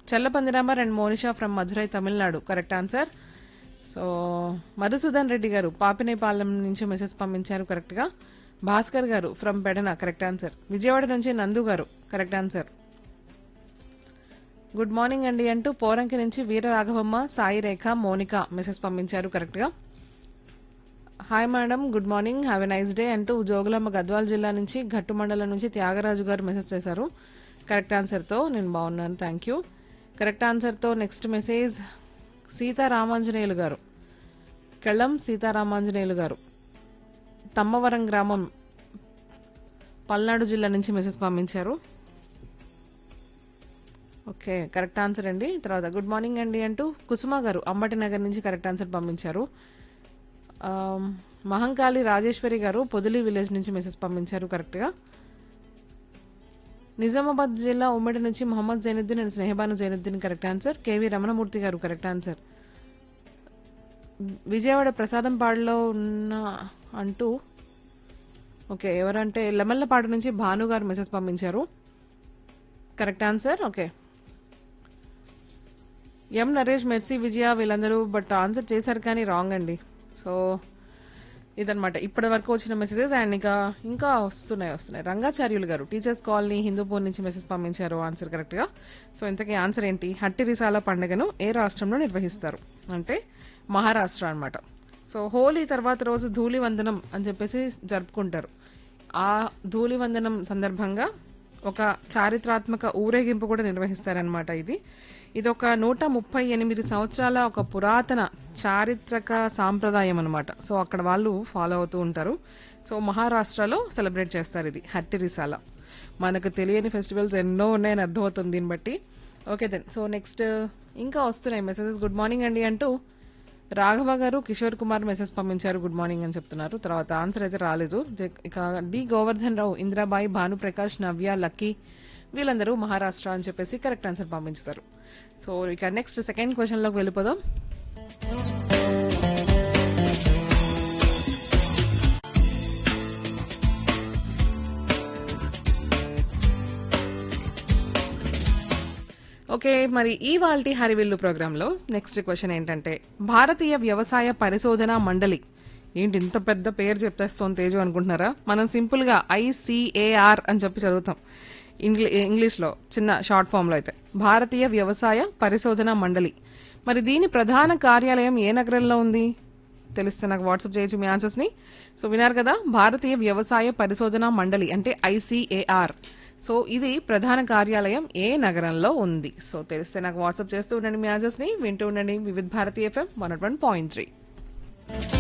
చల్లపందిరామర్ and Monisha from Madurai Tamil Nadu correct answer so Madhusudan Reddy garu Papinepalem నుంచి message పంపించారు correct గా Bhaskar garu from Pedana correct answer Vijayawada నుంచి నందు గారు కరెక్ట్ ఆన్సర్ గుడ్ మార్నింగ్ అండి అంటూ పోరంకి నుంచి వీర రాఘవమ్మ సాయి రేఖ మోనిక మెసేజ్ పంపించారు కరెక్ట్ గా hi madam good morning have a nice day అంటూ జోగులమ్మ గద్వాల్ జిల్లా నుంచి ఘట్టు మండలం నుంచి త్యాగరాజు గారు మెసేజ్ చేశారు కరెక్ట్ ఆన్సర్తో నేను బాగున్నాను థ్యాంక్ యూ కరెక్ట్ ఆన్సర్తో నెక్స్ట్ మెసేజ్ సీతారామాంజనేయులు గారు కెళ్ళం సీతారామాంజనేయులు గారు తమ్మవరం గ్రామం పల్నాడు జిల్లా నుంచి మెసేజ్ పంపించారు ఓకే కరెక్ట్ ఆన్సర్ అండి తర్వాత గుడ్ మార్నింగ్ అండి అంటూ కుసుమ గారు అంబటి నగర్ నుంచి కరెక్ట్ ఆన్సర్ పంపించారు ఆమ్, మహంకాళి రాజేశ్వరి గారు పొదిలి విలేజ్ నుంచి మెసేజ్ పంపించారు కరెక్ట్గా నిజామాబాద్ జిల్లా ఉమ్మడి నుంచి Mohammed Zainuddin and Snehabanu Zainuddin correct answer K V Ramanamurthy garu correct answer Vijayawada ప్రసాదంపాడులో ఉన్న అంటూ ఓకే ఎవరంటే లెమల్లపాడు నుంచి భాను గారు మెసేజ్ పంపించారు correct answer okay M Naresh Mercy Vijaya వీళ్ళందరూ బట్ ఆన్సర్ చేశారు కానీ రాంగ్ అండి సో ఇదనమాట ఇప్పటి వరకు వచ్చిన మెసేజెస్ అండ్ ఇంకా ఇంకా వస్తున్నాయి వస్తున్నాయి రంగాచార్యులు గారు టీచర్స్ కాలనీ హిందూపూర్ నుంచి మెసేజ్ పంపించారు ఆన్సర్ కరెక్ట్గా సో ఇంతకీ ఆన్సర్ ఏంటి హట్టి రిసాల పండుగను ఏ రాష్ట్రంలో నిర్వహిస్తారు అంటే మహారాష్ట్ర అన్నమాట సో హోలీ తర్వాత రోజు ధూళి వందనం అని చెప్పేసి జరుపుకుంటారు ఆ ధూళి వందనం సందర్భంగా ఒక చారిత్రాత్మక ఊరేగింపు కూడా నిర్వహిస్తారనమాట ఇది ఇది ఒక నూట ముప్పై ఎనిమిది సంవత్సరాల ఒక పురాతన చారిత్రక సాంప్రదాయం అనమాట సో అక్కడ వాళ్ళు ఫాలో అవుతూ ఉంటారు సో మహారాష్ట్రలో సెలబ్రేట్ చేస్తారు ఇది హట్టి రిసాల మనకు తెలియని ఫెస్టివల్స్ ఎన్నో ఉన్నాయని అర్థమవుతుంది దీన్ని బట్టి ఓకే దెన్ సో నెక్స్ట్ ఇంకా వస్తున్నాయి మెసేజెస్ గుడ్ మార్నింగ్ అండి అంటూ రాఘవ గారు కిషోర్ కుమార్ మెసేజ్ పంపించారు గుడ్ మార్నింగ్ అని చెప్తున్నారు తర్వాత ఆన్సర్ అయితే రాలేదు జ- ఇక డి గోవర్ధన్ రావు ఇందిరాబాయి భానుప్రకాష్ నవ్య లక్కీ వీళ్ళందరూ మహారాష్ట్ర అని చెప్పేసి కరెక్ట్ ఆన్సర్ పంపించారు సో ఇక నెక్స్ట్ సెకండ్ క్వశ్చన్ లోకి వెళ్ళిపోదాం ఓకే మరి ఈ వాల్టి హరివిల్లు ప్రోగ్రాంలో నెక్స్ట్ క్వశ్చన్ ఏంటంటే భారతీయ వ్యవసాయ పరిశోధన మండలి ఏంటి ఇంత పెద్ద పేరు చెప్పేస్తోంది తేజు అనుకుంటున్నారా మనం సింపుల్ గా ఐసిఏఆర్ అని చెప్పి చదువుతాం ఇంగ్లీ ఇంగ్లీష్లో చిన్న షార్ట్ ఫామ్ లో అయితే భారతీయ వ్యవసాయ పరిశోధన మండలి మరి దీని ప్రధాన కార్యాలయం ఏ నగరంలో ఉంది తెలిస్తే నాకు వాట్సాప్ చేయొచ్చు మీ ఆన్సర్స్ ని సో విన్నారు కదా భారతీయ వ్యవసాయ పరిశోధన మండలి అంటే ఐసిఏఆర్ సో ఇది ప్రధాన కార్యాలయం ఏ నగరంలో ఉంది సో తెలిస్తే నాకు వాట్సాప్ చేస్తూ ఉండండి మీ ఆన్సర్స్ ని వింటూ ఉండండి Vividh Bharati FM one point three